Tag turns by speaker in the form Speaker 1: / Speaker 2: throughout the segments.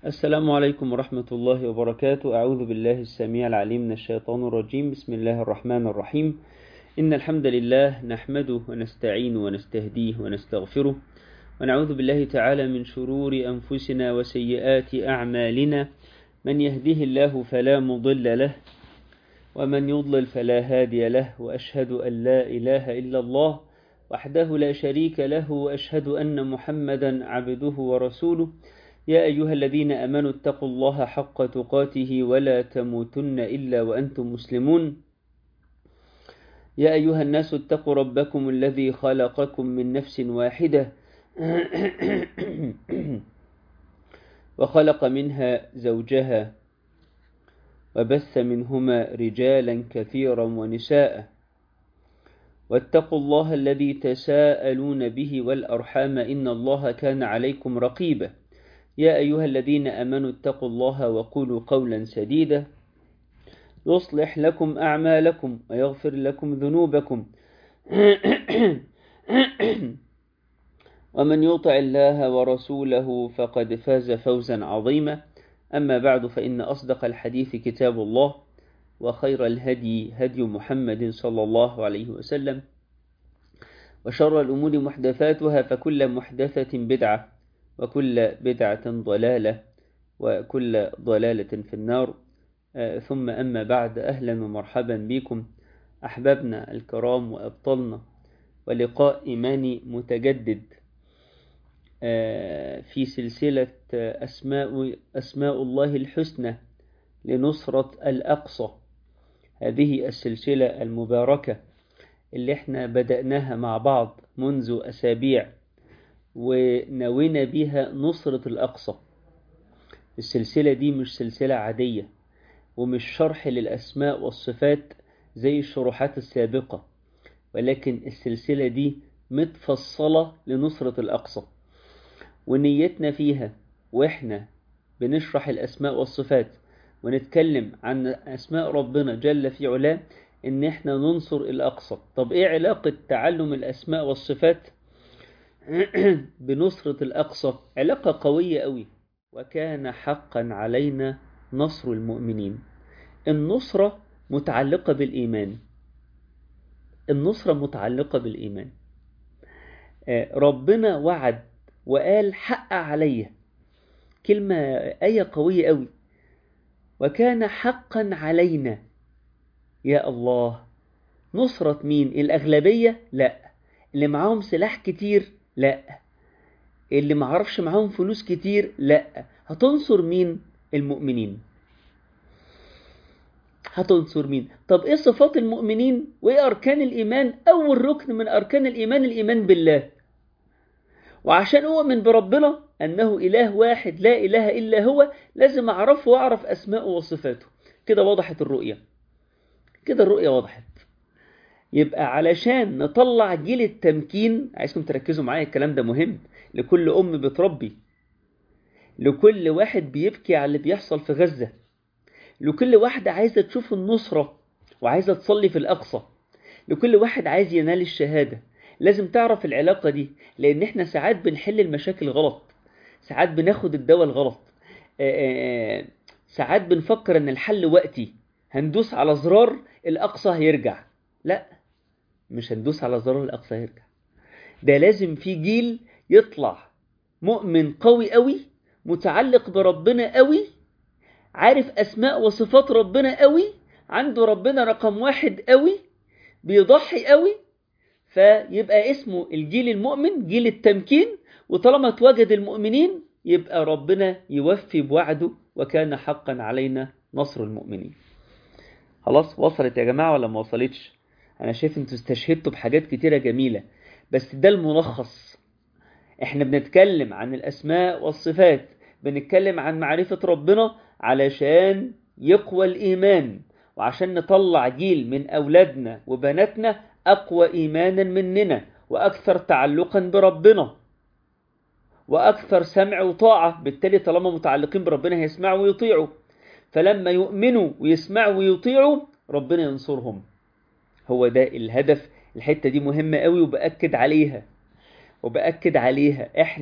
Speaker 1: السلام عليكم ورحمة الله وبركاته أعوذ بالله السميع العليم من الشيطان الرجيم بسم الله الرحمن الرحيم إن الحمد لله نحمده ونستعين ونستهديه ونستغفره ونعوذ بالله تعالى من شرور أنفسنا وسيئات أعمالنا من يهده الله فلا مضل له ومن يضلل فلا هادي له وأشهد أن لا إله إلا الله وحده لا شريك له وأشهد أن محمدا عبده ورسوله يا أيها الذين أمنوا اتقوا الله حق تقاته ولا تموتن إلا وأنتم مسلمون يا أيها الناس اتقوا ربكم الذي خلقكم من نفس واحدة وخلق منها زوجها وبث منهما رجالا كثيرا ونساء واتقوا الله الذي تساءلون به والأرحام إن الله كان عليكم رقيبا يا أيها الذين أمنوا اتقوا الله وقولوا قولا سديدا يصلح لكم أعمالكم ويغفر لكم ذنوبكم ومن يطع الله ورسوله فقد فاز فوزا عظيما أما بعد فإن أصدق الحديث كتاب الله وخير الهدي هدي محمد صلى الله عليه وسلم وشر الأمور محدثاتها فكل محدثة بدعة وكل بدعة ضلالة وكل ضلالة في النار ثم أما بعد أهلا ومرحبا بكم أحبابنا الكرام وأبطالنا ولقاء إيماني متجدد في سلسلة أسماء, أسماء الله الحسنى لنصرة الأقصى هذه السلسلة المباركة اللي احنا بدأناها مع بعض منذ أسابيع ونوينا بها نصرة الأقصى السلسلة دي مش سلسلة عادية ومش شرح للأسماء والصفات زي الشروحات السابقة ولكن السلسلة دي متفصلة لنصرة الأقصى ونيتنا فيها وإحنا بنشرح الأسماء والصفات ونتكلم عن أسماء ربنا جل في علاه إن إحنا ننصر الأقصى طب إيه علاقة تعلم الأسماء والصفات بنصرة الأقصى علاقة قوية قوي وكان حقا علينا نصر المؤمنين النصرة متعلقة بالإيمان النصرة متعلقة بالإيمان ربنا وعد وقال حق عليا كلمة آية قوية قوي وكان حقا علينا يا الله نصرة مين الأغلبية لا اللي معاهم سلاح كتير لا اللي معرفش معاهم فلوس كتير لا هتنصر مين المؤمنين هتنصر مين طب ايه صفات المؤمنين وايه اركان الايمان اول ركن من اركان الايمان الايمان بالله وعشان اؤمن بربنا انه اله واحد لا اله الا هو لازم اعرفه واعرف اسماءه وصفاته كده وضحت الرؤية كده الرؤية وضحت يبقى علشان نطلع جيل التمكين عايزكم تركزوا معايا الكلام ده مهم لكل ام بتربي لكل واحد بيبكي على اللي بيحصل في غزة لكل واحدة عايزة تشوف النصرة وعايزة تصلي في الأقصى لكل واحد عايز ينال الشهادة لازم تعرف العلاقة دي لأن احنا ساعات بنحل المشاكل غلط ساعات بناخد الدواء الغلط ساعات بنفكر ان الحل وقتي هندوس على زرار الأقصى هيرجع لا مش هندوس على زرار الأقصى هيرجع ده لازم في جيل يطلع مؤمن قوي قوي متعلق بربنا قوي عارف أسماء وصفات ربنا قوي عنده ربنا رقم واحد قوي بيضحي قوي فيبقى اسمه الجيل المؤمن جيل التمكين وطالما اتوجد المؤمنين يبقى ربنا يوفي بوعده وكان حقا علينا نصر المؤمنين خلاص وصلت يا جماعة ولا ما وصلتش انا شايف انتوا استشهدتوا بحاجات كتيرة جميلة بس ده الملخص احنا بنتكلم عن الاسماء والصفات بنتكلم عن معرفة ربنا علشان يقوى الإيمان وعشان نطلع جيل من أولادنا وبناتنا أقوى إيمانا مننا وأكثر تعلقا بربنا وأكثر سمع وطاعة بالتالي طالما متعلقين بربنا هيسمعوا ويطيعوا فلما يؤمنوا ويسمعوا ويطيعوا ربنا ينصرهم هو ده الهدف الحتة دي مهمة قوي وبأكد عليها وبأكد عليها احنا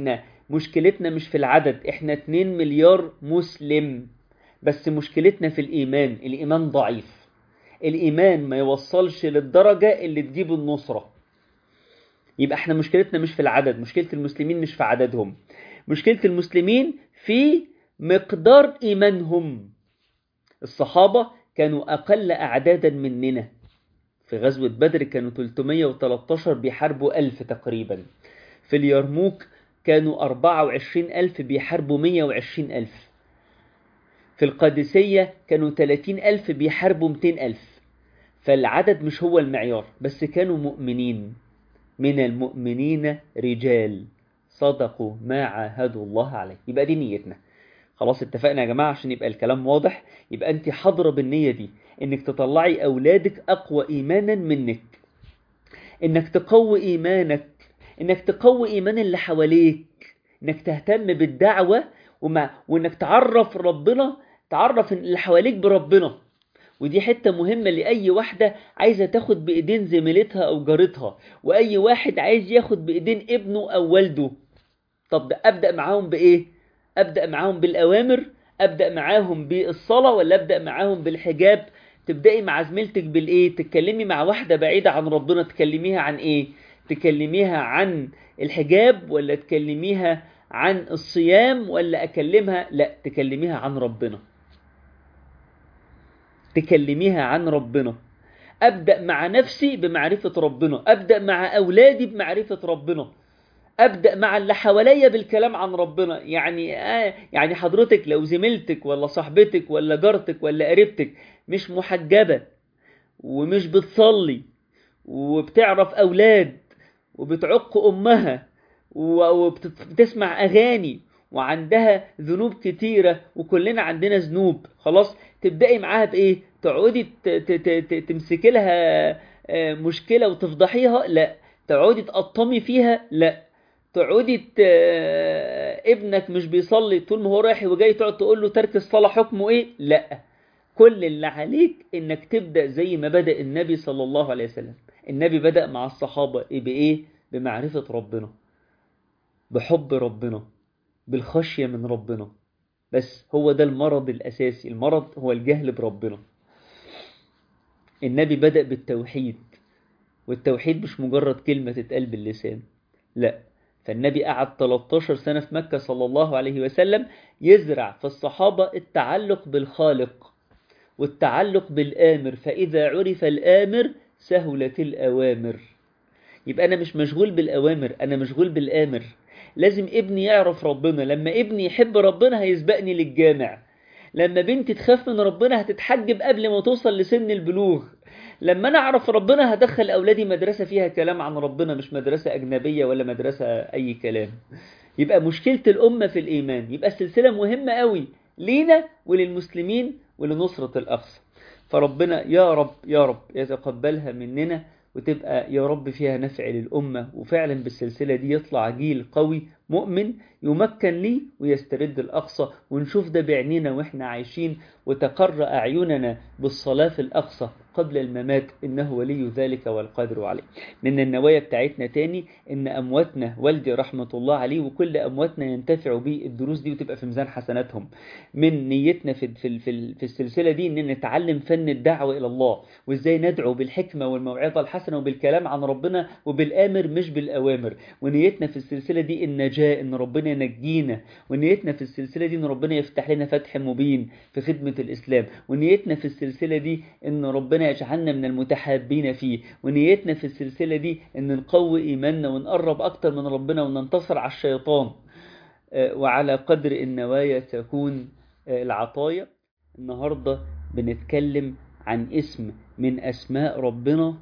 Speaker 1: مشكلتنا مش في العدد احنا 2 مليار مسلم بس مشكلتنا في الإيمان الإيمان ضعيف الإيمان ما يوصلش للدرجة اللي تجيب النصرة يبقى احنا مشكلتنا مش في العدد مشكلة المسلمين مش في عددهم مشكلة المسلمين في مقدار إيمانهم الصحابة كانوا أقل أعدادا مننا في غزوة بدر كانوا 313 بيحاربوا ألف تقريبا في اليرموك كانوا 24 ألف بيحاربوا 120 ألف في القادسية كانوا 30 ألف بيحاربوا 200 ألف فالعدد مش هو المعيار بس كانوا مؤمنين من المؤمنين رجال صدقوا ما عاهدوا الله عليه يبقى دي نيتنا خلاص اتفقنا يا جماعة عشان يبقى الكلام واضح يبقى انت حاضرة بالنية دي انك تطلعي اولادك اقوى ايمانا منك انك تقوي ايمانك انك تقوي ايمان اللي حواليك انك تهتم بالدعوة ومع وانك تعرف ربنا تعرف اللي حواليك بربنا ودي حتة مهمة لأي واحدة عايزة تاخد بإيدين زميلتها أو جارتها وأي واحد عايز ياخد بإيدين ابنه أو والده طب أبدأ معاهم بإيه؟ أبدأ معاهم بالأوامر أبدأ معاهم بالصلاة ولا أبدأ معاهم بالحجاب تبدأي مع زميلتك بالإيه؟ تتكلمي مع واحدة بعيدة عن ربنا تكلميها عن إيه؟ تكلميها عن الحجاب ولا تكلميها عن الصيام ولا أكلمها لا تكلميها عن ربنا تكلميها عن ربنا أبدأ مع نفسي بمعرفة ربنا أبدأ مع أولادي بمعرفة ربنا أبدأ مع اللي حواليا بالكلام عن ربنا يعني آه يعني حضرتك لو زميلتك ولا صاحبتك ولا جارتك ولا قريبتك مش محجبة ومش بتصلي وبتعرف أولاد وبتعق أمها وبتسمع أغاني وعندها ذنوب كتيرة وكلنا عندنا ذنوب خلاص تبدأي معاها بإيه تقعدي تمسكي لها مشكلة وتفضحيها لا تقعدي تقطمي فيها لا تقعدي ت... ابنك مش بيصلي طول ما هو رايح وجاي تقعد تقول له ترك الصلاة حكمه ايه لا كل اللي عليك انك تبدأ زي ما بدأ النبي صلى الله عليه وسلم النبي بدأ مع الصحابة إيه بإيه بمعرفة ربنا بحب ربنا بالخشية من ربنا بس هو ده المرض الأساسي المرض هو الجهل بربنا النبي بدأ بالتوحيد والتوحيد مش مجرد كلمة تتقال باللسان لا فالنبي قعد 13 سنة في مكة صلى الله عليه وسلم يزرع في الصحابة التعلق بالخالق والتعلق بالآمر فإذا عرف الآمر سهلت الأوامر يبقى أنا مش مشغول بالأوامر أنا مشغول بالآمر لازم ابني يعرف ربنا لما ابني يحب ربنا هيسبقني للجامع لما بنتي تخاف من ربنا هتتحجب قبل ما توصل لسن البلوغ لما انا اعرف ربنا هدخل اولادي مدرسة فيها كلام عن ربنا مش مدرسة اجنبية ولا مدرسة اي كلام يبقى مشكلة الامة في الايمان يبقى السلسلة مهمة قوي لينا وللمسلمين ولنصرة الاقصى فربنا يا رب يا رب يتقبلها مننا وتبقى يا رب فيها نفع للأمة وفعلا بالسلسلة دي يطلع جيل قوي مؤمن يمكن ليه ويسترد الأقصى ونشوف ده بعينينا وإحنا عايشين وتقر أعيننا بالصلاة في الأقصى قبل الممات إنه ولي ذلك والقادر عليه من النوايا بتاعتنا تاني إن أمواتنا والدي رحمة الله عليه وكل أمواتنا ينتفعوا بالدروس دي وتبقى في ميزان حسناتهم من نيتنا في, في, في, في السلسلة دي إن نتعلم فن الدعوة إلى الله وإزاي ندعو بالحكمة والموعظة الحسنة وبالكلام عن ربنا وبالآمر مش بالأوامر ونيتنا في السلسلة دي النجاة إن ربنا ينجينا ونيتنا في السلسلة دي إن ربنا يفتح لنا فتح مبين في خدمة الإسلام ونيتنا في السلسلة دي إن ربنا يجعلنا من المتحابين فيه ونيتنا في السلسلة دي إن نقوي إيماننا ونقرب أكتر من ربنا وننتصر على الشيطان وعلى قدر النوايا تكون العطايا النهاردة بنتكلم عن اسم من أسماء ربنا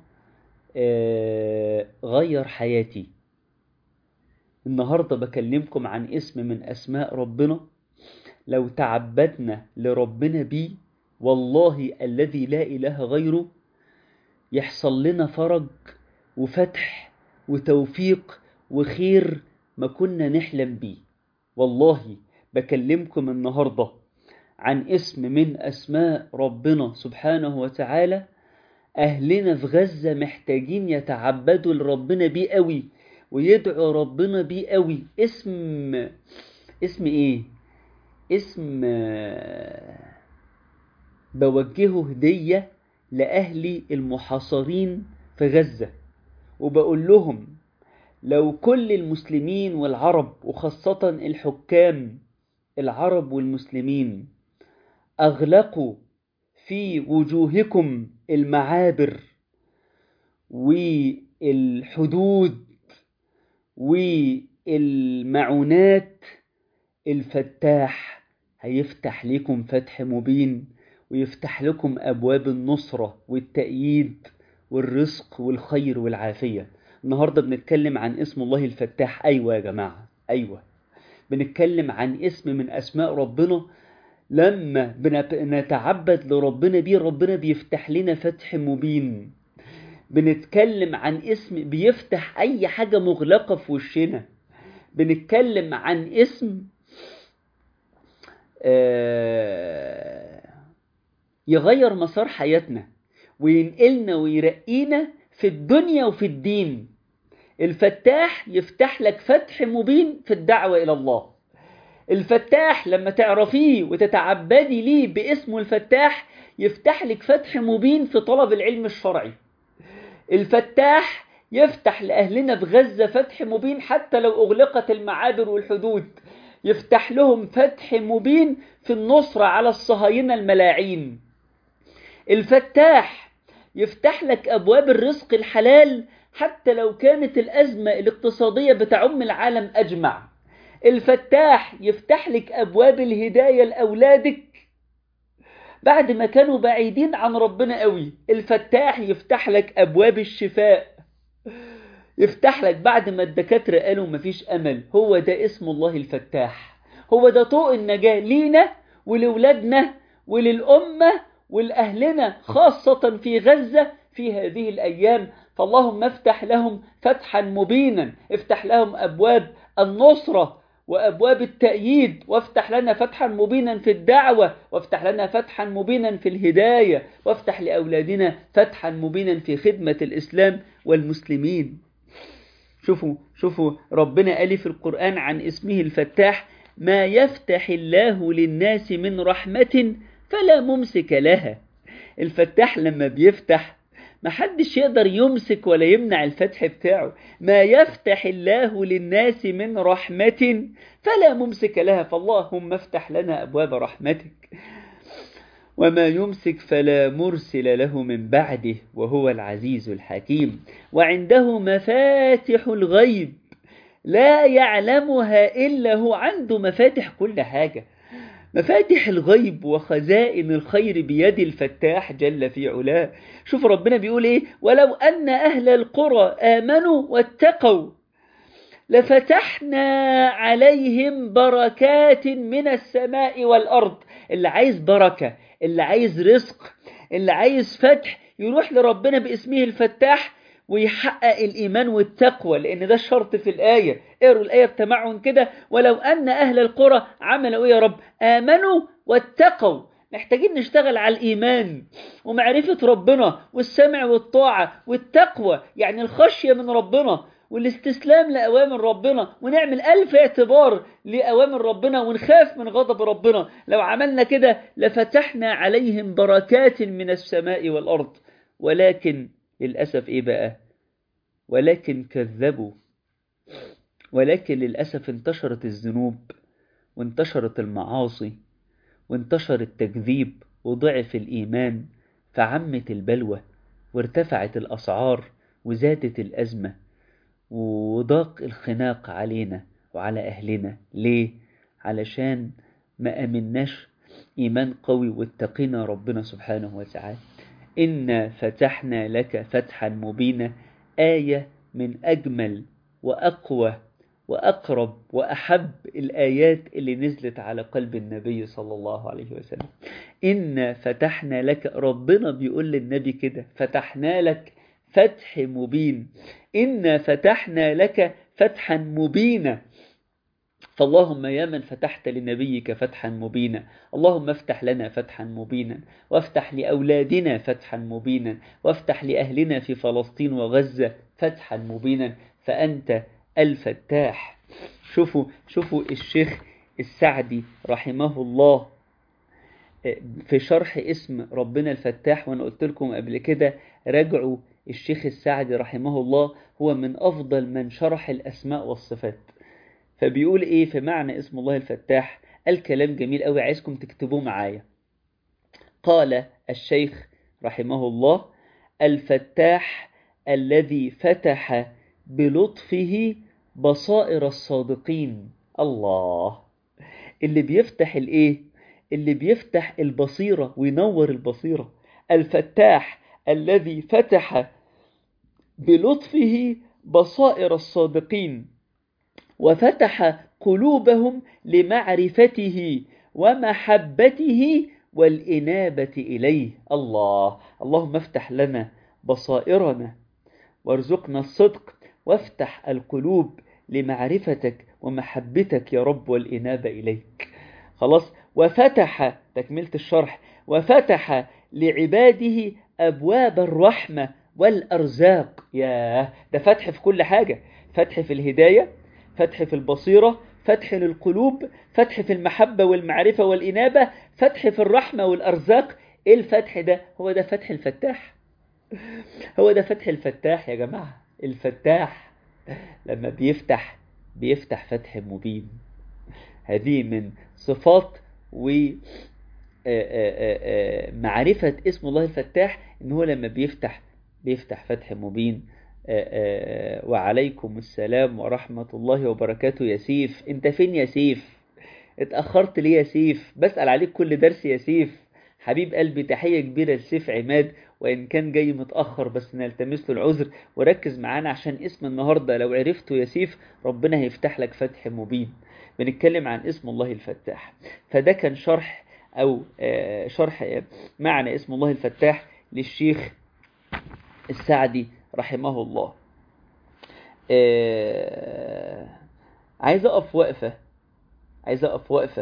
Speaker 1: غير حياتي النهاردة بكلمكم عن اسم من أسماء ربنا لو تعبدنا لربنا بيه والله الذي لا إله غيره يحصل لنا فرج وفتح وتوفيق وخير ما كنا نحلم بيه والله بكلمكم النهاردة عن اسم من أسماء ربنا سبحانه وتعالى أهلنا في غزة محتاجين يتعبدوا لربنا بيه قوي ويدعو ربنا بيه قوي اسم اسم ايه اسم بوجهه هدية لأهلي المحاصرين في غزة وبقول لهم لو كل المسلمين والعرب وخاصة الحكام العرب والمسلمين أغلقوا في وجوهكم المعابر والحدود والمعونات الفتاح هيفتح لكم فتح مبين ويفتح لكم أبواب النصرة والتأييد والرزق والخير والعافية النهاردة بنتكلم عن اسم الله الفتاح أيوة يا جماعة أيوة بنتكلم عن اسم من أسماء ربنا لما بنتعبد لربنا بيه ربنا بيفتح لنا فتح مبين بنتكلم عن اسم بيفتح أي حاجة مغلقة في وشنا بنتكلم عن اسم آه يغير مسار حياتنا وينقلنا ويرقينا في الدنيا وفي الدين الفتاح يفتح لك فتح مبين في الدعوة إلى الله الفتاح لما تعرفيه وتتعبدي ليه باسمه الفتاح يفتح لك فتح مبين في طلب العلم الشرعي الفتاح يفتح لأهلنا في غزة فتح مبين حتى لو أغلقت المعابر والحدود يفتح لهم فتح مبين في النصرة على الصهاينة الملاعين الفتاح يفتح لك أبواب الرزق الحلال حتى لو كانت الأزمة الاقتصادية بتعم العالم أجمع الفتاح يفتح لك أبواب الهداية لأولادك بعد ما كانوا بعيدين عن ربنا قوي الفتاح يفتح لك أبواب الشفاء يفتح لك بعد ما الدكاترة قالوا مفيش أمل هو ده اسم الله الفتاح هو ده طوق النجاة لينا ولولادنا وللأمة ولأهلنا خاصة في غزة في هذه الأيام فاللهم افتح لهم فتحا مبينا افتح لهم أبواب النصرة وأبواب التأييد وافتح لنا فتحا مبينا في الدعوة وافتح لنا فتحا مبينا في الهداية وافتح لأولادنا فتحا مبينا في خدمة الإسلام والمسلمين شوفوا شوفوا ربنا قال في القرآن عن اسمه الفتاح ما يفتح الله للناس من رحمة فلا ممسك لها الفتاح لما بيفتح ما حدش يقدر يمسك ولا يمنع الفتح بتاعه ما يفتح الله للناس من رحمة فلا ممسك لها فاللهم افتح لنا أبواب رحمتك وما يمسك فلا مرسل له من بعده وهو العزيز الحكيم وعنده مفاتح الغيب لا يعلمها إلا هو عنده مفاتح كل حاجة مفاتح الغيب وخزائن الخير بيد الفتاح جل في علاه شوف ربنا بيقول ايه ولو أن أهل القرى آمنوا واتقوا لفتحنا عليهم بركات من السماء والأرض اللي عايز بركة اللي عايز رزق اللي عايز فتح يروح لربنا باسمه الفتاح ويحقق الإيمان والتقوى لأن ده الشرط في الآية اقروا الآية بتمعن كده ولو أن أهل القرى عملوا يا رب آمنوا واتقوا محتاجين نشتغل على الإيمان ومعرفة ربنا والسمع والطاعة والتقوى يعني الخشية من ربنا والاستسلام لأوامر ربنا ونعمل ألف اعتبار لأوامر ربنا ونخاف من غضب ربنا لو عملنا كده لفتحنا عليهم بركات من السماء والأرض ولكن للأسف إيه بقى ولكن كذبوا ولكن للأسف انتشرت الذنوب وانتشرت المعاصي وانتشر التكذيب وضعف الإيمان فعمت البلوى وارتفعت الأسعار وزادت الأزمة وضاق الخناق علينا وعلى أهلنا ليه؟ علشان ما أمناش إيمان قوي واتقينا ربنا سبحانه وتعالى إنا فتحنا لك فتحا مبينا آية من أجمل وأقوى وأقرب وأحب الآيات اللي نزلت على قلب النبي صلى الله عليه وسلم إنا فتحنا لك ربنا بيقول للنبي كده فتحنا لك فتح مبين إنا فتحنا لك فتحا مبينا فاللهم يا من فتحت لنبيك فتحا مبينا اللهم افتح لنا فتحا مبينا وافتح لأولادنا فتحا مبينا وافتح لأهلنا في فلسطين وغزة فتحا مبينا فأنت الفتاح شوفوا شوفوا الشيخ السعدي رحمه الله في شرح اسم ربنا الفتاح وانا قلت لكم قبل كده راجعوا الشيخ السعدي رحمه الله هو من افضل من شرح الاسماء والصفات فبيقول ايه في معنى اسم الله الفتاح الكلام جميل قوي عايزكم تكتبوه معايا قال الشيخ رحمه الله الفتاح الذي فتح بلطفه بصائر الصادقين الله اللي بيفتح الايه اللي بيفتح البصيرة وينور البصيرة الفتاح الذي فتح بلطفه بصائر الصادقين وفتح قلوبهم لمعرفته ومحبته والإنابة إليه الله اللهم افتح لنا بصائرنا وارزقنا الصدق وافتح القلوب لمعرفتك ومحبتك يا رب والإنابة إليك خلاص وفتح تكملة الشرح وفتح لعباده أبواب الرحمة والأرزاق يا ده فتح في كل حاجة فتح في الهداية فتح في البصيرة فتح للقلوب فتح في المحبة والمعرفة والإنابة فتح في الرحمة والأرزاق إيه الفتح ده هو ده فتح الفتاح هو ده فتح الفتاح يا جماعة الفتاح لما بيفتح بيفتح فتح مبين هذه من صفات ومعرفة اسم الله الفتاح ان هو لما بيفتح بيفتح فتح مبين وعليكم السلام ورحمة الله وبركاته يا سيف انت فين يا سيف اتأخرت ليه يا سيف بسأل عليك كل درس يا سيف حبيب قلبي تحية كبيرة لسيف عماد وإن كان جاي متأخر بس نلتمس له العذر وركز معانا عشان اسم النهاردة لو عرفته يا سيف ربنا هيفتح لك فتح مبين بنتكلم عن اسم الله الفتاح فده كان شرح أو شرح معنى اسم الله الفتاح للشيخ السعدي رحمه الله عايز أقف وقفة عايز أقف وقفة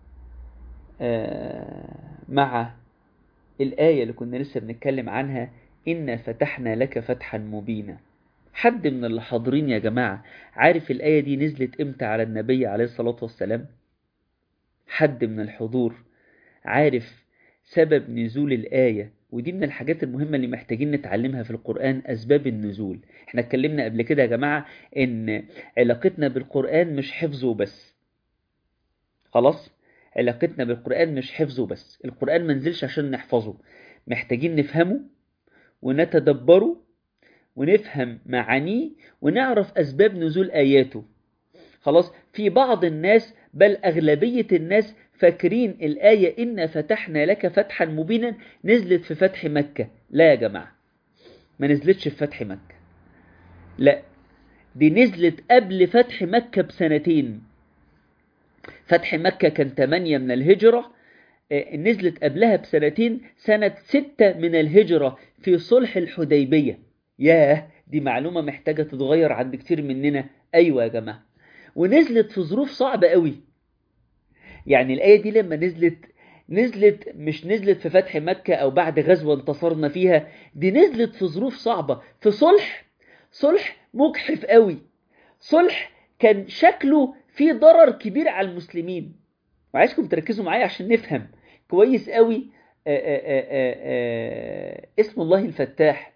Speaker 1: مع الآية اللي كنا لسه بنتكلم عنها إنا فتحنا لك فتحا مبينا حد من اللي حاضرين يا جماعة عارف الآية دي نزلت إمتى على النبي عليه الصلاة والسلام حد من الحضور عارف سبب نزول الآية ودي من الحاجات المهمة اللي محتاجين نتعلمها في القرآن أسباب النزول احنا اتكلمنا قبل كده يا جماعة إن علاقتنا بالقرآن مش حفظه بس خلاص علاقتنا بالقرآن مش حفظه بس القرآن منزلش عشان نحفظه محتاجين نفهمه ونتدبره ونفهم معانيه ونعرف أسباب نزول آياته خلاص في بعض الناس بل أغلبية الناس فاكرين الآية إنا فتحنا لك فتحا مبينا نزلت في فتح مكة لا يا جماعة ما نزلتش في فتح مكة لا دي نزلت قبل فتح مكة بسنتين فتح مكة كان 8 من الهجرة نزلت قبلها بسنتين سنة 6 من الهجرة في صلح الحديبية ياه دي معلومة محتاجة تتغير عند كتير مننا أيوة يا جماعة ونزلت في ظروف صعبة قوي يعني الآية دي لما نزلت نزلت مش نزلت في فتح مكة أو بعد غزوة انتصرنا فيها دي نزلت في ظروف صعبة في صلح صلح مجحف قوي صلح كان شكله فيه ضرر كبير على المسلمين وعايزكم تركزوا معايا عشان نفهم كويس قوي آآ آآ آآ اسم الله الفتاح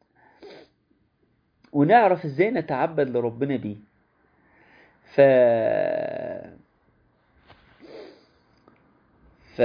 Speaker 1: ونعرف ازاي نتعبد لربنا بيه ف ف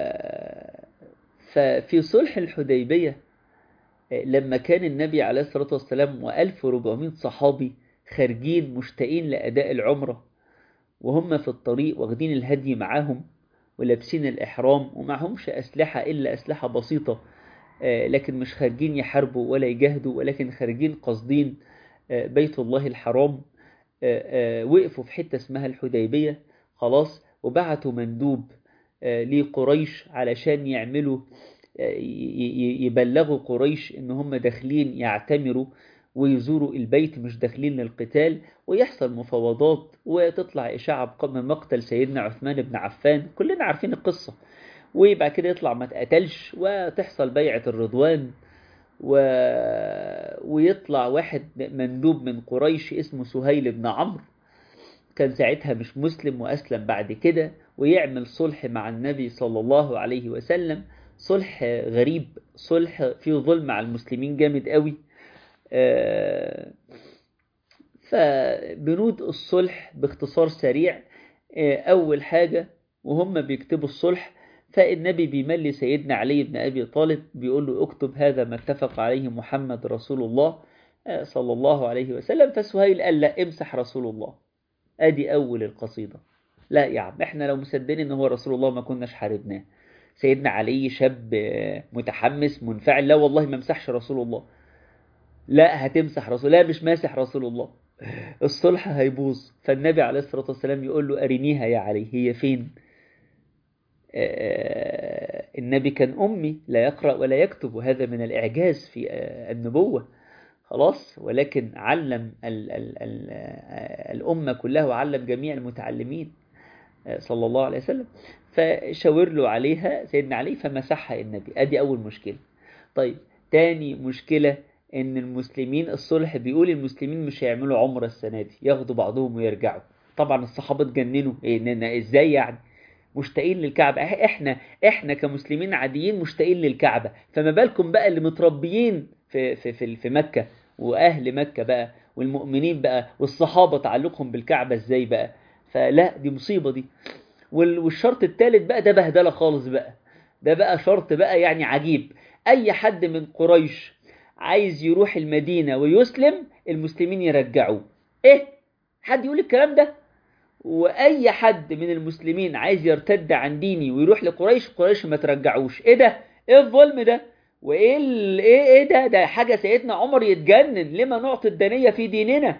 Speaker 1: ففي صلح الحديبية لما كان النبي عليه الصلاة والسلام و1400 صحابي خارجين مشتاقين لأداء العمرة وهم في الطريق واخدين الهدي معاهم ولابسين الإحرام ومعهمش أسلحة إلا أسلحة بسيطة لكن مش خارجين يحاربوا ولا يجاهدوا ولكن خارجين قاصدين بيت الله الحرام وقفوا في حتة اسمها الحديبية خلاص وبعتوا مندوب لقريش علشان يعملوا يبلغوا قريش ان هم داخلين يعتمروا ويزوروا البيت مش داخلين للقتال ويحصل مفاوضات وتطلع إشاعة من مقتل سيدنا عثمان بن عفان كلنا عارفين القصة ويبقى كده يطلع ما اتقتلش وتحصل بيعة الرضوان و... ويطلع واحد مندوب من قريش اسمه سهيل بن عمرو كان ساعتها مش مسلم وأسلم بعد كده ويعمل صلح مع النبي صلى الله عليه وسلم صلح غريب صلح فيه ظلم على المسلمين جامد قوي فبنود الصلح باختصار سريع أول حاجة وهم بيكتبوا الصلح فالنبي بيملي سيدنا علي بن أبي طالب بيقول له اكتب هذا ما اتفق عليه محمد رسول الله صلى الله عليه وسلم فسهيل قال لا امسح رسول الله ادي اول القصيدة لا يا عم احنا لو مصدقين ان هو رسول الله ما كناش حاربناه سيدنا علي شاب متحمس منفعل لا والله ما مسحش رسول الله لا هتمسح رسول لا مش ماسح رسول الله الصلح هيبوظ فالنبي عليه الصلاة والسلام يقول له أرنيها يا علي هي فين النبي كان أمي لا يقرأ ولا يكتب وهذا من الإعجاز في النبوة خلاص ولكن علم ال ال ال الأمة كلها وعلم جميع المتعلمين صلى الله عليه وسلم فشاور له عليها سيدنا علي فمسحها النبي ادي اول مشكلة طيب تاني مشكلة ان المسلمين الصلح بيقول المسلمين مش هيعملوا عمرة السنة دي ياخدوا بعضهم ويرجعوا طبعا الصحابة اتجننوا إيه ازاي يعني مشتاقين للكعبة احنا احنا كمسلمين عاديين مشتاقين للكعبة فما بالكم بقى اللي متربيين في في في, في مكة واهل مكة بقى والمؤمنين بقى والصحابة تعلقهم بالكعبة ازاي بقى فلا دي مصيبة دي والشرط الثالث بقى ده بهدلة خالص بقى ده بقى شرط بقى يعني عجيب اي حد من قريش عايز يروح المدينة ويسلم المسلمين يرجعوه ايه حد يقول الكلام ده واي حد من المسلمين عايز يرتد عن ديني ويروح لقريش قريش ما ترجعوش ايه ده ايه الظلم ده وايه ال... ايه ايه ده ده حاجة سيدنا عمر يتجنن لما نعطي الدنية في ديننا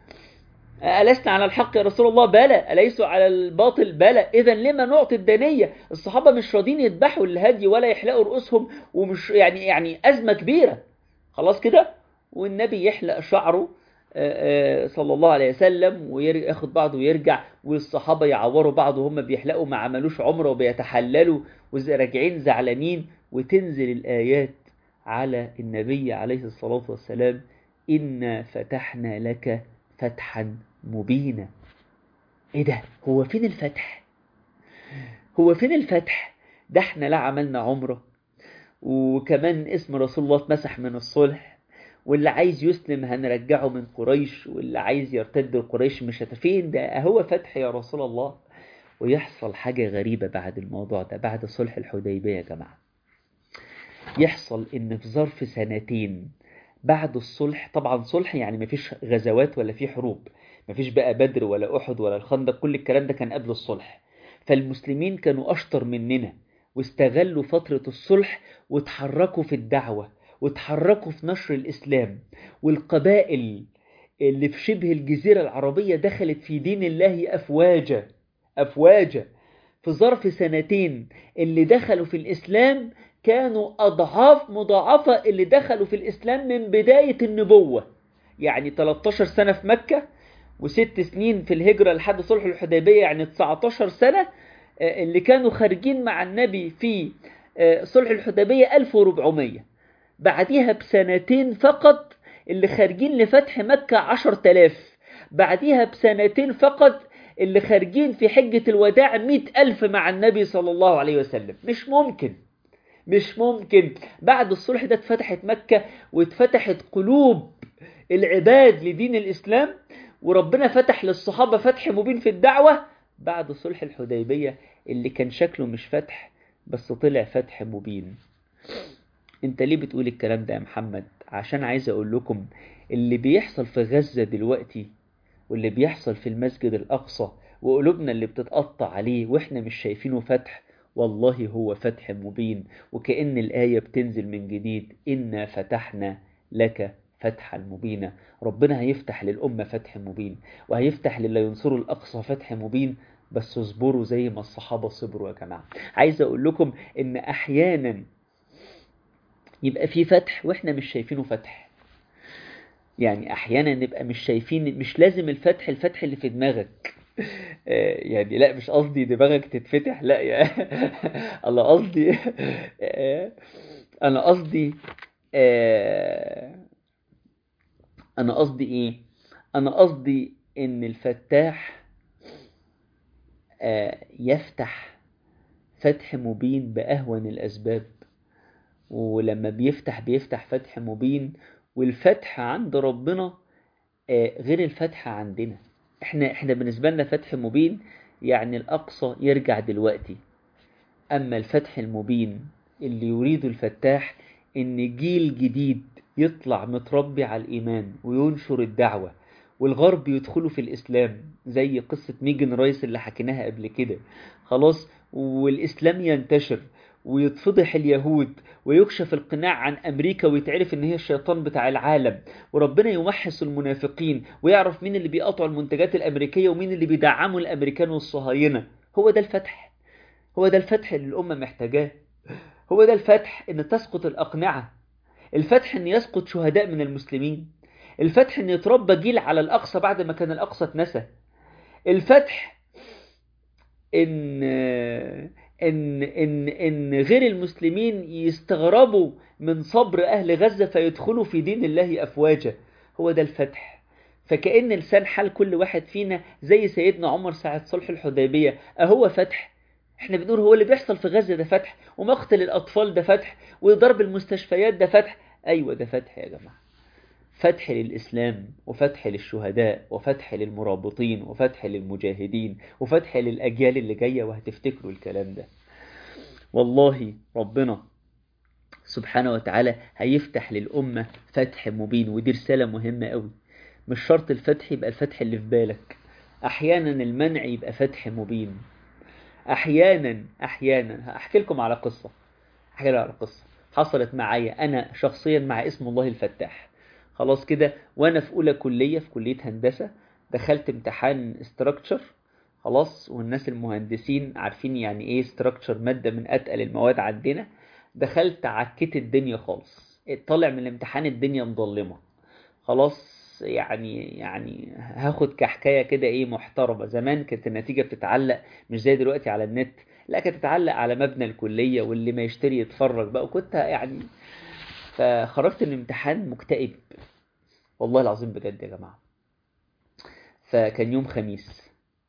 Speaker 1: ألسنا على الحق يا رسول الله بلى أليسوا على الباطل بلى إذا لما نعطي الدنية الصحابة مش راضين يذبحوا الهدي ولا يحلقوا رؤوسهم ومش يعني يعني أزمة كبيرة خلاص كده والنبي يحلق شعره صلى الله عليه وسلم وياخد بعضه ويرجع والصحابة يعوروا بعض وهم بيحلقوا ما عملوش عمره وبيتحللوا وراجعين زعلانين وتنزل الآيات على النبي عليه الصلاة والسلام إنا فتحنا لك فتحا مبينا ايه ده هو فين الفتح هو فين الفتح ده احنا لا عملنا عمره وكمان اسم رسول الله اتمسح من الصلح واللي عايز يسلم هنرجعه من قريش واللي عايز يرتد لقريش مش فين ده هو فتح يا رسول الله ويحصل حاجة غريبة بعد الموضوع ده بعد صلح الحديبية يا جماعة يحصل ان في ظرف سنتين بعد الصلح طبعا صلح يعني مفيش غزوات ولا في حروب مفيش بقى بدر ولا أحد ولا الخندق كل الكلام ده كان قبل الصلح فالمسلمين كانوا أشطر مننا واستغلوا فترة الصلح وتحركوا في الدعوة وتحركوا في نشر الإسلام والقبائل اللي في شبه الجزيرة العربية دخلت في دين الله أفواجا أفواجا في ظرف سنتين اللي دخلوا في الإسلام كانوا أضعاف مضاعفة اللي دخلوا في الإسلام من بداية النبوة يعني 13 سنة في مكة وست سنين في الهجرة لحد صلح الحديبية يعني 19 سنة اللي كانوا خارجين مع النبي في صلح الحديبية 1400 بعديها بسنتين فقط اللي خارجين لفتح مكة 10000 بعديها بسنتين فقط اللي خارجين في حجة الوداع 100000 مع النبي صلى الله عليه وسلم مش ممكن مش ممكن بعد الصلح ده اتفتحت مكة واتفتحت قلوب العباد لدين الإسلام وربنا فتح للصحابة فتح مبين في الدعوة بعد صلح الحديبية اللي كان شكله مش فتح بس طلع فتح مبين انت ليه بتقول الكلام ده يا محمد عشان عايز اقول لكم اللي بيحصل في غزة دلوقتي واللي بيحصل في المسجد الأقصى وقلوبنا اللي بتتقطع عليه واحنا مش شايفينه فتح والله هو فتح مبين وكأن الآية بتنزل من جديد إنا فتحنا لك فتحا مبينا ربنا هيفتح للأمة فتح مبين وهيفتح للي ينصروا الأقصى فتح مبين بس اصبروا زي ما الصحابة صبروا يا جماعة عايز أقول لكم إن أحيانا يبقى في فتح وإحنا مش شايفينه فتح يعني أحيانا نبقى مش شايفين مش لازم الفتح الفتح اللي في دماغك يعني لا مش قصدي دماغك تتفتح لا يا انا قصدي انا قصدي آه انا قصدي ايه انا قصدي ان الفتاح آه يفتح فتح مبين باهون الاسباب ولما بيفتح بيفتح فتح مبين والفتح عند ربنا آه غير الفتح عندنا احنا احنا بالنسبه لنا فتح مبين يعني الاقصى يرجع دلوقتي اما الفتح المبين اللي يريد الفتاح ان جيل جديد يطلع متربي على الإيمان وينشر الدعوة والغرب يدخلوا في الإسلام زي قصة ميجن رايس اللي حكيناها قبل كده خلاص والإسلام ينتشر ويتفضح اليهود ويكشف القناع عن أمريكا ويتعرف إن هي الشيطان بتاع العالم وربنا يمحص المنافقين ويعرف مين اللي بيقطعوا المنتجات الأمريكية ومين اللي بيدعموا الأمريكان والصهاينة هو ده الفتح هو ده الفتح اللي الأمة محتاجاه هو ده الفتح إن تسقط الأقنعة الفتح ان يسقط شهداء من المسلمين الفتح ان يتربى جيل على الاقصى بعد ما كان الاقصى اتنسى الفتح ان ان ان ان غير المسلمين يستغربوا من صبر اهل غزه فيدخلوا في دين الله افواجا هو ده الفتح فكأن لسان حال كل واحد فينا زي سيدنا عمر ساعة صلح الحديبية أهو فتح احنا بنقول هو اللي بيحصل في غزة ده فتح ومقتل الأطفال ده فتح وضرب المستشفيات ده فتح أيوة ده فتح يا جماعة فتح للإسلام وفتح للشهداء وفتح للمرابطين وفتح للمجاهدين وفتح للأجيال اللي جاية وهتفتكروا الكلام ده والله ربنا سبحانه وتعالى هيفتح للأمة فتح مبين ودي رسالة مهمة قوي مش شرط الفتح يبقى الفتح اللي في بالك أحيانا المنع يبقى فتح مبين أحيانا أحيانا هحكي لكم على قصة أحكي لكم على قصة حصلت معايا أنا شخصيا مع اسم الله الفتاح خلاص كده وانا في اولى كليه في كليه هندسه دخلت امتحان استراكشر خلاص والناس المهندسين عارفين يعني ايه استراكشر ماده من اتقل المواد عندنا دخلت عكيت الدنيا خالص طالع من الامتحان الدنيا مظلمه خلاص يعني يعني هاخد كحكايه كده ايه محترمه زمان كانت النتيجه بتتعلق مش زي دلوقتي على النت لا كانت تتعلق على مبنى الكليه واللي ما يشتري يتفرج بقى وكنت يعني فخرجت من الامتحان مكتئب والله العظيم بجد يا جماعة فكان يوم خميس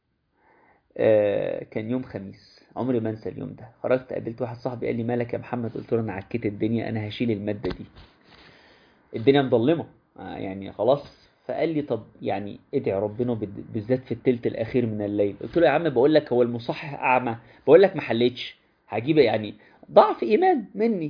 Speaker 1: آه كان يوم خميس عمري ما انسى اليوم ده خرجت قابلت واحد صاحبي قال لي مالك يا محمد قلت له انا عكيت الدنيا انا هشيل المادة دي الدنيا مظلمة آه يعني خلاص فقال لي طب يعني ادعي ربنا بالذات في التلت الاخير من الليل قلت له يا عم بقول لك هو المصحح اعمى بقول لك ما حليتش هجيب يعني ضعف ايمان مني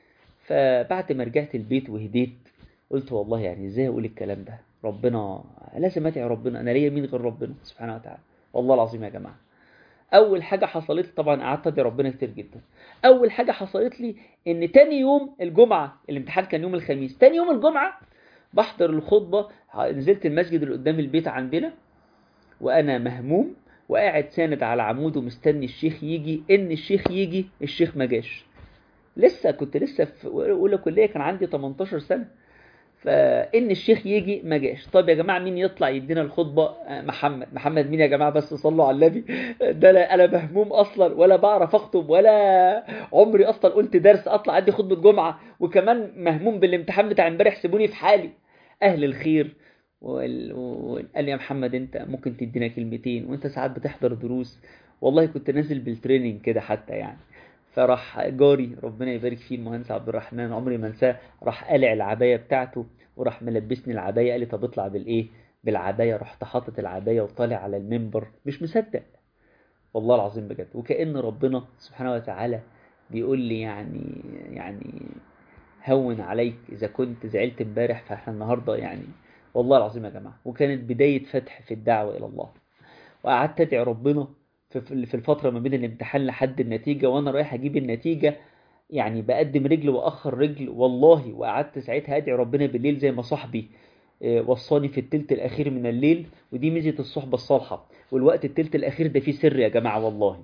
Speaker 1: فبعد ما رجعت البيت وهديت قلت والله يعني ازاي اقول الكلام ده ربنا لازم ادعي ربنا انا ليا مين غير ربنا سبحانه وتعالى والله العظيم يا جماعه اول حاجه حصلت لي طبعا قعدت ادعي ربنا كتير جدا اول حاجه حصلت لي ان تاني يوم الجمعه الامتحان كان يوم الخميس تاني يوم الجمعه بحضر الخطبه نزلت المسجد اللي قدام البيت عندنا وانا مهموم وقاعد ساند على عمود ومستني الشيخ يجي ان الشيخ يجي الشيخ ما جاش لسه كنت لسه في اولى كليه كان عندي 18 سنه فان الشيخ يجي ما جاش طب يا جماعه مين يطلع يدينا الخطبه محمد محمد مين يا جماعه بس صلوا على النبي ده لا انا مهموم اصلا ولا بعرف اخطب ولا عمري اصلا قلت درس اطلع ادي خطبه جمعه وكمان مهموم بالامتحان بتاع امبارح سيبوني في حالي اهل الخير وقال لي يا محمد انت ممكن تدينا كلمتين وانت ساعات بتحضر دروس والله كنت نازل بالتريننج كده حتى يعني فراح جاري ربنا يبارك فيه المهندس عبد الرحمن عمري ما انساه راح قلع العبايه بتاعته وراح ملبسني العبايه قال لي طب اطلع بالايه بالعبايه رحت حاطط العبايه وطالع على المنبر مش مصدق والله العظيم بجد وكأن ربنا سبحانه وتعالى بيقول لي يعني يعني هون عليك اذا كنت زعلت امبارح فاحنا النهارده يعني والله العظيم يا جماعه وكانت بدايه فتح في الدعوه الى الله وقعدت ادعي ربنا في الفترة ما بين الامتحان لحد النتيجة وأنا رايح أجيب النتيجة يعني بقدم رجل وأخر رجل والله وقعدت ساعتها أدعي ربنا بالليل زي ما صاحبي وصاني في التلت الأخير من الليل ودي ميزة الصحبة الصالحة والوقت التلت الأخير ده فيه سر يا جماعة والله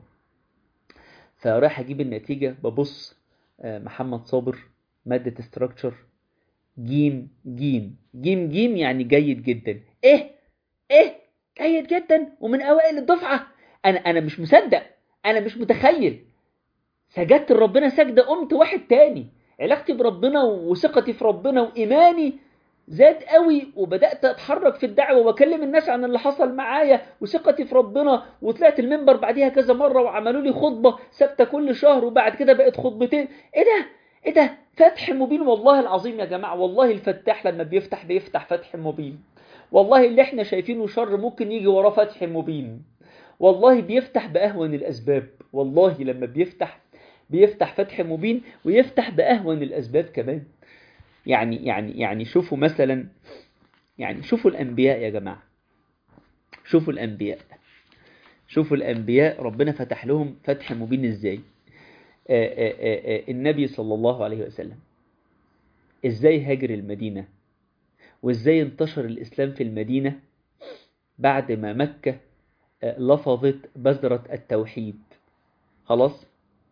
Speaker 1: فرايح أجيب النتيجة ببص محمد صابر مادة استراكشر جيم جيم جيم جيم يعني جيد جدا إيه إيه جيد جدا ومن أوائل الدفعة انا انا مش مصدق انا مش متخيل سجدت لربنا سجده قمت واحد تاني علاقتي بربنا وثقتي في ربنا وإيماني زاد قوي وبدأت أتحرك في الدعوة وأكلم الناس عن اللي حصل معايا وثقتي في ربنا وطلعت المنبر بعديها كذا مرة وعملوا لي خطبة ثابتة كل شهر وبعد كده بقت خطبتين إيه ده؟ إيه ده؟ فتح مبين والله العظيم يا جماعة والله الفتاح لما بيفتح بيفتح فتح مبين والله اللي احنا شايفينه شر ممكن يجي وراه فتح مبين والله بيفتح بأهون الأسباب والله لما بيفتح بيفتح فتح مبين ويفتح بأهون الأسباب كمان يعني يعني يعني شوفوا مثلا يعني شوفوا الأنبياء يا جماعة شوفوا الأنبياء شوفوا الأنبياء ربنا فتح لهم فتح مبين إزاي آآ آآ النبي صلى الله عليه وسلم إزاي هاجر المدينة وإزاي انتشر الإسلام في المدينة بعد ما مكة لفظت بذرة التوحيد خلاص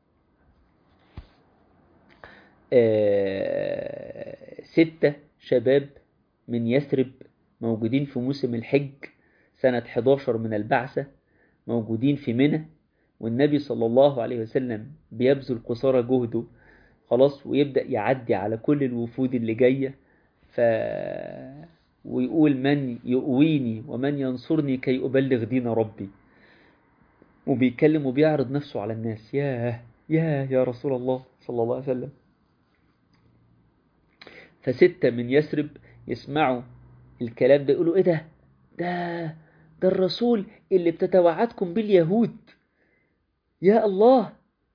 Speaker 1: ستة شباب من يثرب موجودين في موسم الحج سنة 11 من البعثة موجودين في منى والنبي صلى الله عليه وسلم بيبذل قصارى جهده خلاص ويبدأ يعدي على كل الوفود اللي جاية ف... ويقول من يؤويني ومن ينصرني كي أبلغ دين ربي وبيتكلم وبيعرض نفسه على الناس ياه ياه يا رسول الله صلى الله عليه وسلم فستة من يثرب يسمعوا الكلام ده يقولوا ايه ده ده ده الرسول اللي بتتوعدكم باليهود يا الله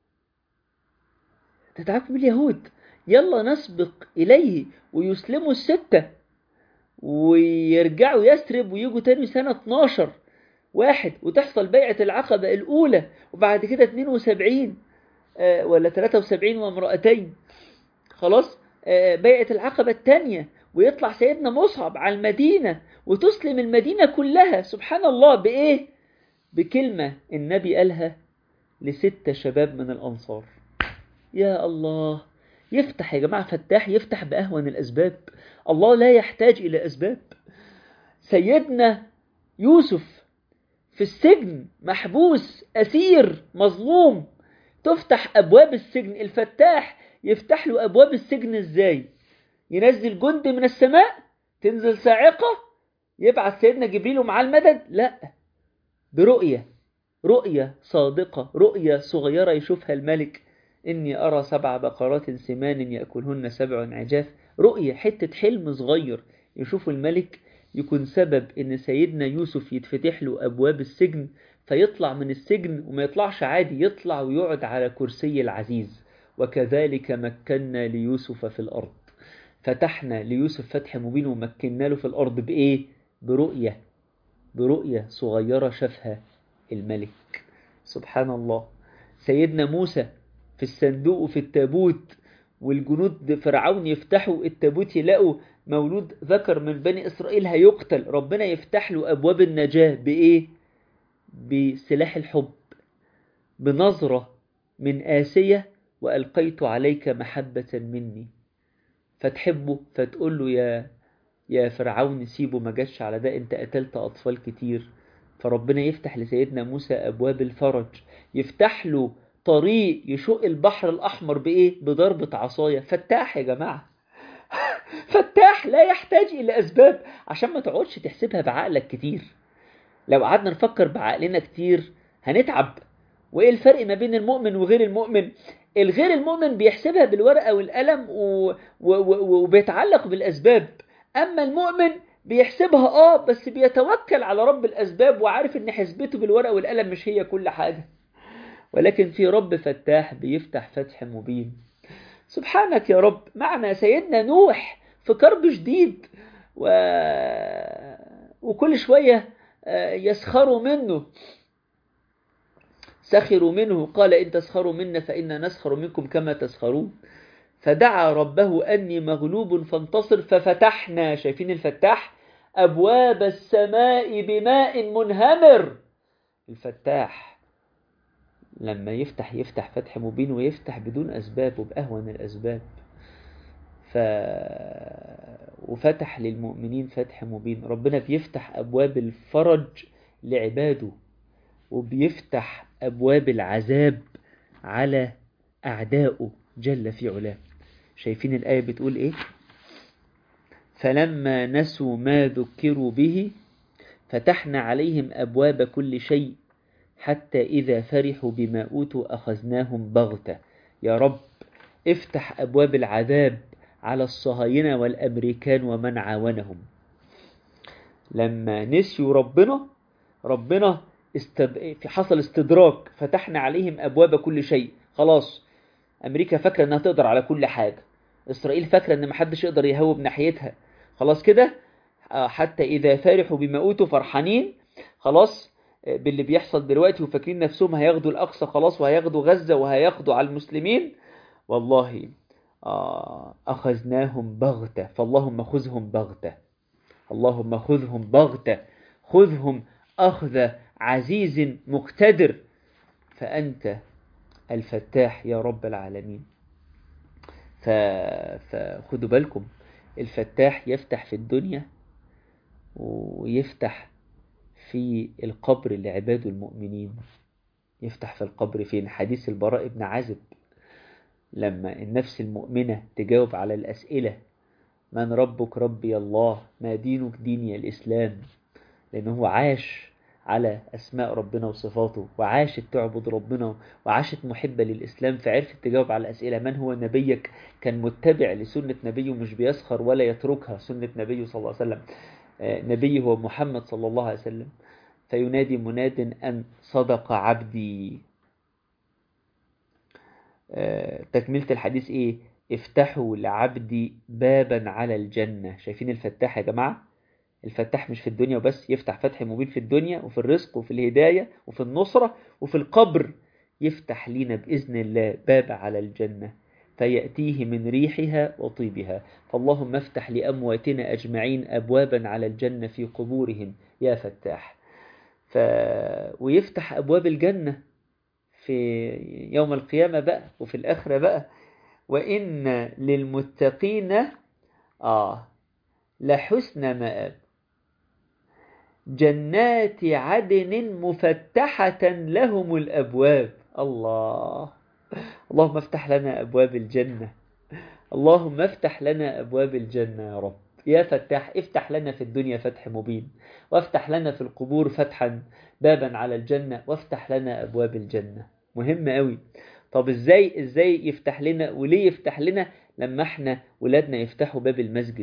Speaker 1: تتوعدكم باليهود يلا نسبق إليه ويسلموا الستة ويرجعوا يثرب ويجوا تاني سنة 12 واحد وتحصل بيعة العقبة الأولى وبعد كده 72 آه ولا 73 وامرأتين خلاص آه بيعة العقبة الثانية ويطلع سيدنا مصعب على المدينة وتسلم المدينة كلها سبحان الله بإيه؟ بكلمة النبي قالها لستة شباب من الأنصار يا الله يفتح يا جماعة فتاح يفتح بأهون الأسباب الله لا يحتاج إلى أسباب سيدنا يوسف في السجن محبوس أسير مظلوم تفتح أبواب السجن الفتاح يفتح له أبواب السجن إزاي ينزل جند من السماء تنزل صاعقة يبعث سيدنا جبريل ومعاه المدد لا برؤية رؤية صادقة رؤية صغيرة يشوفها الملك إني أرى سبع بقرات سمان يأكلهن سبع عجاف رؤية حتة حلم صغير يشوف الملك يكون سبب إن سيدنا يوسف يتفتح له أبواب السجن فيطلع من السجن وما يطلعش عادي يطلع ويقعد على كرسي العزيز وكذلك مكنا ليوسف في الأرض فتحنا ليوسف فتح مبين ومكنا له في الأرض بإيه؟ برؤية برؤية صغيرة شافها الملك سبحان الله سيدنا موسى في الصندوق وفي التابوت والجنود فرعون يفتحوا التابوت يلاقوا مولود ذكر من بني إسرائيل هيقتل ربنا يفتح له أبواب النجاة بإيه؟ بسلاح الحب بنظرة من آسية وألقيت عليك محبة مني فتحبه فتقول له يا يا فرعون سيبه ما جاش على ده انت قتلت أطفال كتير فربنا يفتح لسيدنا موسى أبواب الفرج يفتح له طريق يشق البحر الأحمر بإيه؟ بضربة عصاية فتاح يا جماعة فتاح لا يحتاج إلى أسباب عشان ما تقعدش تحسبها بعقلك كتير لو قعدنا نفكر بعقلنا كتير هنتعب وإيه الفرق ما بين المؤمن وغير المؤمن الغير المؤمن بيحسبها بالورقة والقلم و... و... و... وبيتعلق بالأسباب أما المؤمن بيحسبها اه بس بيتوكل على رب الأسباب وعارف إن حسبته بالورقة والقلم مش هي كل حاجة ولكن في رب فتاح بيفتح فتح مبين سبحانك يا رب معنى سيدنا نوح في كرب شديد و... وكل شوية يسخروا منه سخروا منه قال إن تسخروا منا فإنا نسخر منكم كما تسخرون فدعا ربه أني مغلوب فانتصر ففتحنا شايفين الفتاح أبواب السماء بماء منهمر الفتاح لما يفتح يفتح فتح مبين ويفتح بدون أسباب وبأهون الأسباب ف... وفتح للمؤمنين فتح مبين ربنا بيفتح أبواب الفرج لعباده وبيفتح أبواب العذاب على أعدائه جل في علاه شايفين الآية بتقول إيه فلما نسوا ما ذكروا به فتحنا عليهم أبواب كل شيء حتى إذا فرحوا بما أوتوا أخذناهم بغتة يا رب افتح أبواب العذاب على الصهاينة والأمريكان ومن عاونهم لما نسيوا ربنا ربنا استد... في حصل استدراك فتحنا عليهم أبواب كل شيء خلاص أمريكا فاكرة أنها تقدر على كل حاجة إسرائيل فاكرة أن محدش يقدر يهوب ناحيتها خلاص كده حتى إذا فرحوا بما أوتوا فرحانين خلاص باللي بيحصل دلوقتي وفاكرين نفسهم هياخدوا الأقصى خلاص وهياخدوا غزة وهياخدوا على المسلمين والله أخذناهم بغتة فاللهم خذهم بغتة اللهم خذهم بغتة خذهم أخذ عزيز مقتدر فأنت الفتاح يا رب العالمين ف... فخدوا بالكم الفتاح يفتح في الدنيا ويفتح في القبر لعباد المؤمنين يفتح في القبر فين حديث البراء بن عازب لما النفس المؤمنة تجاوب على الأسئلة من ربك ربي الله ما دينك ديني الإسلام لأنه هو عاش على أسماء ربنا وصفاته وعاشت تعبد ربنا وعاشت محبة للإسلام فعرفت تجاوب على الأسئلة من هو نبيك كان متبع لسنة نبيه مش بيسخر ولا يتركها سنة نبيه صلى الله عليه وسلم نبيه هو محمد صلى الله عليه وسلم فينادي مناد أن صدق عبدي تكملة الحديث إيه افتحوا لعبدي بابا على الجنة شايفين الفتاح يا جماعة الفتاح مش في الدنيا وبس يفتح فتح مبين في الدنيا وفي الرزق وفي الهداية وفي النصرة وفي القبر يفتح لنا بإذن الله باب على الجنة فيأتيه من ريحها وطيبها فاللهم افتح لأمواتنا أجمعين أبوابا على الجنة في قبورهم يا فتاح ف... ويفتح أبواب الجنة في يوم القيامة بقى وفي الآخرة بقى وإن للمتقين آه لحسن مآب جنات عدن مفتحة لهم الأبواب الله اللهم افتح لنا أبواب الجنة اللهم افتح لنا أبواب الجنة يا رب يا فتاح افتح لنا في الدنيا فتح مبين وافتح لنا في القبور فتحا بابا على الجنة وافتح لنا أبواب الجنة مهم قوي طب ازاي ازاي يفتح لنا وليه يفتح لنا لما احنا ولادنا يفتحوا باب المسجد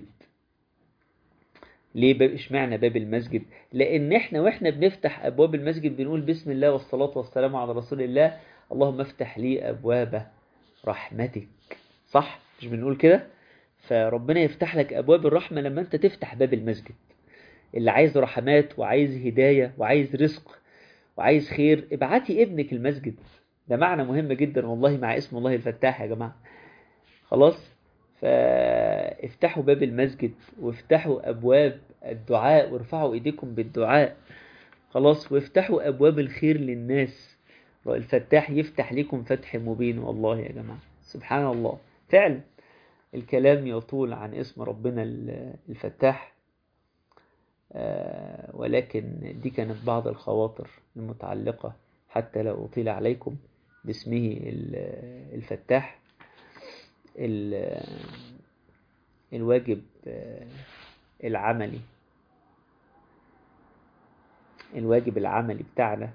Speaker 1: ليه باب اشمعنى باب المسجد لان احنا واحنا بنفتح ابواب المسجد بنقول بسم الله والصلاة والسلام على رسول الله اللهم افتح لي ابواب رحمتك صح مش بنقول كده فربنا يفتح لك ابواب الرحمة لما انت تفتح باب المسجد اللي عايز رحمات وعايز هداية وعايز رزق وعايز خير ابعتي ابنك المسجد ده معنى مهم جدا والله مع اسم الله الفتاح يا جماعة خلاص فافتحوا باب المسجد وافتحوا أبواب الدعاء وارفعوا إيديكم بالدعاء خلاص وافتحوا أبواب الخير للناس الفتاح يفتح لكم فتح مبين والله يا جماعة سبحان الله فعلا الكلام يطول عن اسم ربنا الفتاح ولكن دي كانت بعض الخواطر المتعلقة حتى لا أطيل عليكم باسمه الفتاح الواجب العملي الواجب العملي بتاعنا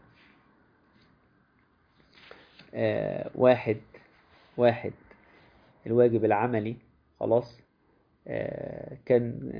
Speaker 1: واحد واحد الواجب العملي خلاص كان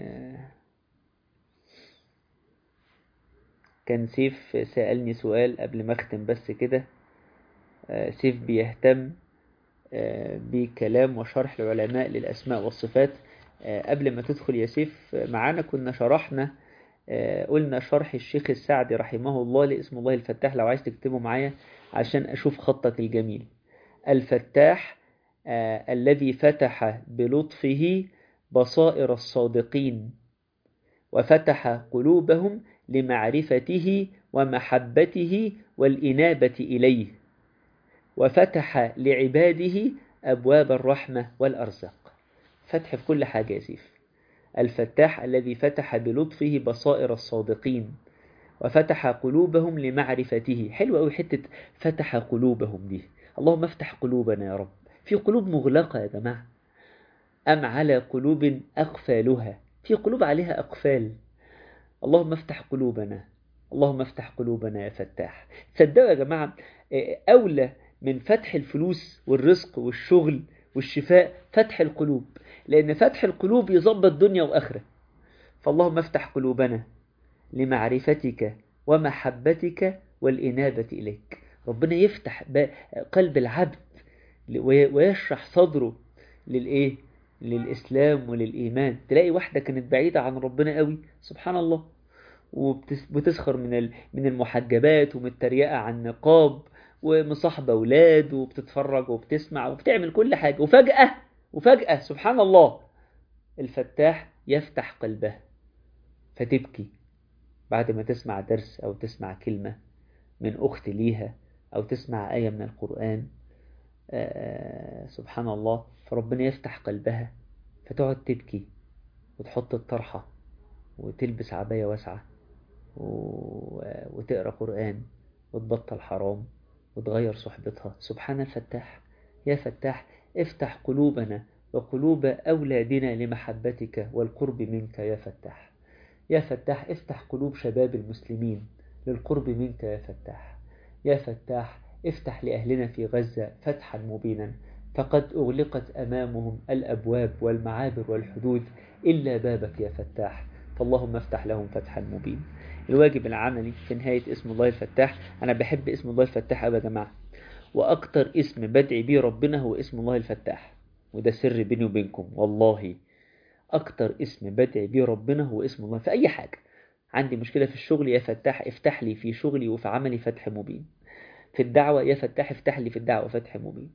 Speaker 1: كان سيف سألني سؤال قبل ما اختم بس كده سيف بيهتم بكلام وشرح العلماء للأسماء والصفات قبل ما تدخل يا سيف معانا كنا شرحنا قلنا شرح الشيخ السعدي رحمه الله لاسم الله الفتاح لو عايز تكتبه معايا عشان أشوف خطك الجميل الفتاح الذي فتح بلطفه بصائر الصادقين وفتح قلوبهم لمعرفته ومحبته والإنابة إليه وفتح لعباده أبواب الرحمة والأرزاق فتح في كل حاجة يا سيف الفتاح الذي فتح بلطفه بصائر الصادقين وفتح قلوبهم لمعرفته حلوة أوي حتة فتح قلوبهم دي اللهم افتح قلوبنا يا رب في قلوب مغلقة يا جماعة أم على قلوب أقفالها في قلوب عليها أقفال اللهم افتح قلوبنا اللهم افتح قلوبنا يا فتاح تصدقوا يا جماعة أولى من فتح الفلوس والرزق والشغل والشفاء فتح القلوب لأن فتح القلوب يظبط دنيا وآخرة فاللهم افتح قلوبنا لمعرفتك ومحبتك والإنابة إليك ربنا يفتح قلب العبد ويشرح صدره للإيه للإسلام وللإيمان تلاقي واحدة كانت بعيدة عن ربنا قوي سبحان الله وبتسخر من من المحجبات ومن التريقة عن النقاب ومصاحبة أولاد وبتتفرج وبتسمع وبتعمل كل حاجة وفجأة وفجأة سبحان الله الفتاح يفتح قلبها فتبكي بعد ما تسمع درس أو تسمع كلمة من أخت ليها أو تسمع آية من القرآن آه سبحان الله فربنا يفتح قلبها فتقعد تبكي وتحط الطرحة وتلبس عباية واسعة وتقرأ قرآن وتبطل حرام وتغير صحبتها سبحان الفتاح يا فتاح افتح قلوبنا وقلوب أولادنا لمحبتك والقرب منك يا فتاح يا فتاح افتح قلوب شباب المسلمين للقرب منك يا فتاح يا فتاح افتح لأهلنا في غزة فتحا مبينا فقد أغلقت أمامهم الأبواب والمعابر والحدود إلا بابك يا فتاح فاللهم افتح لهم فتحا مبين الواجب العملي في نهاية اسم الله الفتاح أنا بحب اسم الله الفتاح أبا جماعة وأكتر اسم بدعي بيه ربنا هو اسم الله الفتاح وده سر بيني وبينكم والله أكتر اسم بدعي بيه ربنا هو اسم الله في أي حاجة عندي مشكلة في الشغل يا فتاح افتح لي في شغلي وفي عملي فتح مبين في الدعوة يا فتاح افتح لي في الدعوة فتح مبين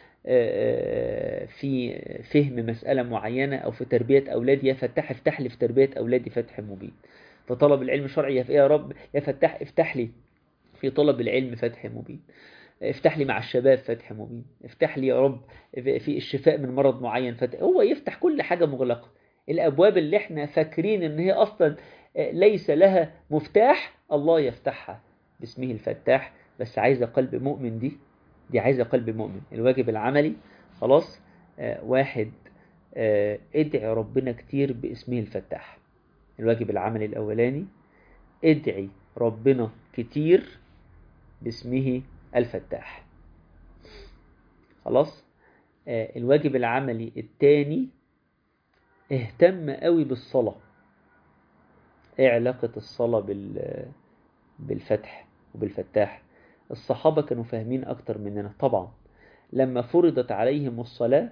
Speaker 1: في فهم مسألة معينة أو في تربية أولادي يا فتاح افتح لي في تربية أولادي فتح مبين في طلب العلم الشرعي يا رب يا فتاح افتح لي في طلب العلم فتح مبين افتح لي مع الشباب فتح مبين افتح لي يا رب في الشفاء من مرض معين فتح هو يفتح كل حاجة مغلقة الأبواب اللي احنا فاكرين ان هي أصلا ليس لها مفتاح الله يفتحها باسمه الفتاح بس عايزة قلب مؤمن دي دي عايزة قلب مؤمن الواجب العملي خلاص آه واحد آه ادعي ربنا كتير باسمه الفتاح الواجب العملي الأولاني ادعي ربنا كتير باسمه الفتاح خلاص آه الواجب العملي التاني اهتم قوي بالصلاة ايه علاقة الصلاة بال بالفتح وبالفتاح الصحابة كانوا فاهمين أكتر مننا طبعا لما فرضت عليهم الصلاة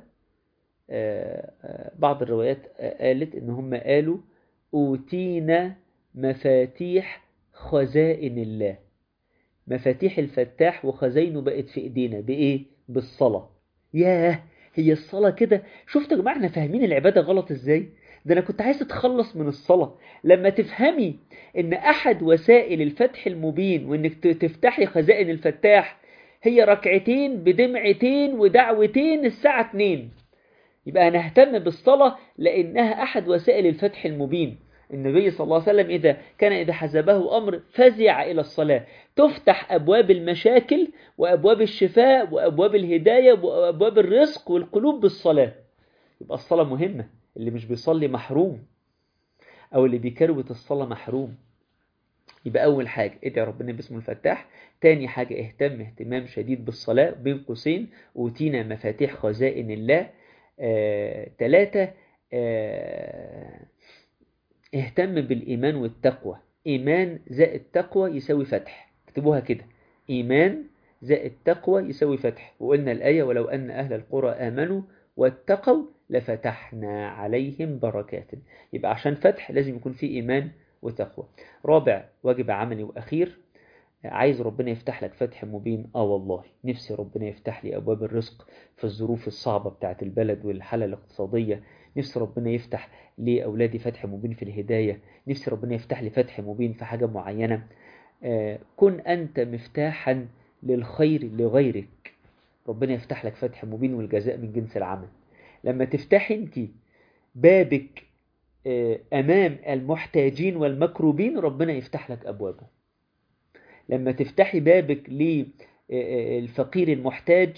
Speaker 1: بعض الروايات قالت إن هم قالوا أوتينا مفاتيح خزائن الله مفاتيح الفتاح وخزاينه بقت في إيدينا بإيه؟ بالصلاة ياه هي الصلاة كده شفت يا جماعة احنا فاهمين العبادة غلط ازاي ده انا كنت عايز اتخلص من الصلاة لما تفهمي ان احد وسائل الفتح المبين وانك تفتحي خزائن الفتاح هي ركعتين بدمعتين ودعوتين الساعة 2 يبقى انا اهتم بالصلاة لانها احد وسائل الفتح المبين النبي صلى الله عليه وسلم إذا كان إذا حزبه أمر فزع إلى الصلاة تفتح أبواب المشاكل وأبواب الشفاء وأبواب الهداية وأبواب الرزق والقلوب بالصلاة يبقى الصلاة مهمة اللي مش بيصلي محروم أو اللي بيكروت الصلاة محروم يبقى أول حاجة ادعي ربنا باسمه الفتاح تاني حاجة اهتم اهتمام شديد بالصلاة بين قوسين أوتينا مفاتيح خزائن الله آه، تلاتة آه، اهتم بالإيمان والتقوى إيمان زائد تقوى يساوي فتح اكتبوها كده إيمان زائد تقوى يساوي فتح وقلنا الآية ولو أن أهل القرى آمنوا واتقوا لفتحنا عليهم بركات يبقى عشان فتح لازم يكون في إيمان وتقوى رابع واجب عملي وأخير عايز ربنا يفتح لك فتح مبين اه والله نفسي ربنا يفتح لي ابواب الرزق في الظروف الصعبه بتاعت البلد والحاله الاقتصاديه نفسي ربنا يفتح لاولادي فتح مبين في الهدايه نفسي ربنا يفتح لي فتح مبين في حاجه معينه آه كن انت مفتاحا للخير لغيرك ربنا يفتح لك فتح مبين والجزاء من جنس العمل لما تفتحي انت بابك آه امام المحتاجين والمكروبين ربنا يفتح لك ابوابه لما تفتحي بابك للفقير المحتاج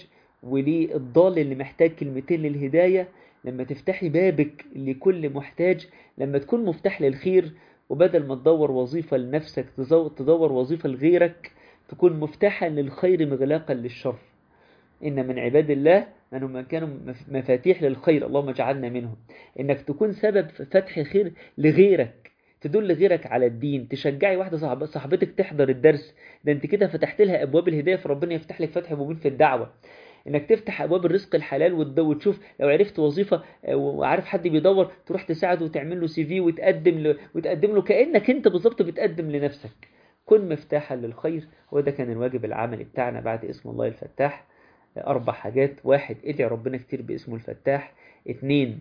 Speaker 1: وللضال اللي محتاج كلمتين للهداية لما تفتحي بابك لكل محتاج لما تكون مفتاح للخير وبدل ما تدور وظيفة لنفسك تدور وظيفة لغيرك تكون مفتاحا للخير مغلاقا للشر إن من عباد الله أنهم من كانوا مفاتيح للخير اللهم اجعلنا منهم إنك تكون سبب في فتح خير لغيرك تدل غيرك على الدين تشجعي واحدة صاحب صاحبتك تحضر الدرس ده انت كده فتحت لها ابواب الهدايه فربنا يفتح لك فتح مبين في الدعوه انك تفتح ابواب الرزق الحلال وتشوف لو عرفت وظيفه وعارف حد بيدور تروح تساعده وتعمل له سي في وتقدم له وتقدم له كانك انت بالظبط بتقدم لنفسك كن مفتاحا للخير وده كان الواجب العملي بتاعنا بعد اسم الله الفتاح اربع حاجات واحد ادعي ربنا كتير باسمه الفتاح اتنين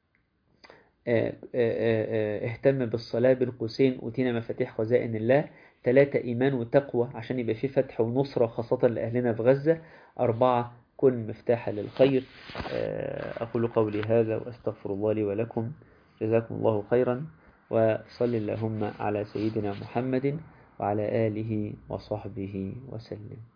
Speaker 1: اهتم بالصلاة بين قوسين أوتينا مفاتيح خزائن الله ثلاثة إيمان وتقوى عشان يبقى في فتح ونصرة خاصة لأهلنا في غزة أربعة كن مفتاحا للخير أقول قولي هذا وأستغفر الله لي ولكم جزاكم الله خيرا وصل اللهم على سيدنا محمد وعلى آله وصحبه وسلم